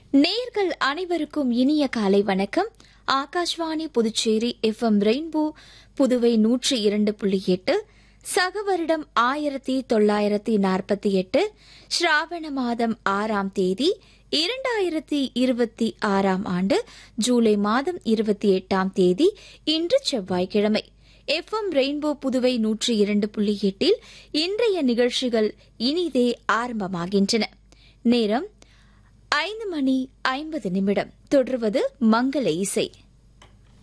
நேர்கள் அனைவருக்கும் இனிய காலை வணக்கம் ஆகாஷ்வாணி புதுச்சேரி எஃப்எம் ரெயின்போ புதுவை நூற்றி இரண்டு புள்ளி எட்டு சகவரிடம் ஆயிரத்தி தொள்ளாயிரத்தி நாற்பத்தி எட்டு ஸ்ராவண மாதம் ஆறாம் தேதி இரண்டாயிரத்தி இருபத்தி ஆறாம் ஆண்டு ஜூலை மாதம் இருபத்தி எட்டாம் தேதி இன்று செவ்வாய்க்கிழமை எஃப்எம் ரெயின்போ புதுவை நூற்றி இரண்டு புள்ளி எட்டில் இன்றைய நிகழ்ச்சிகள் இனிதே ஆரம்பமாகின்றன நேரம் ஐந்து மணி ஐம்பது நிமிடம் தொடர்வது மங்கள இசை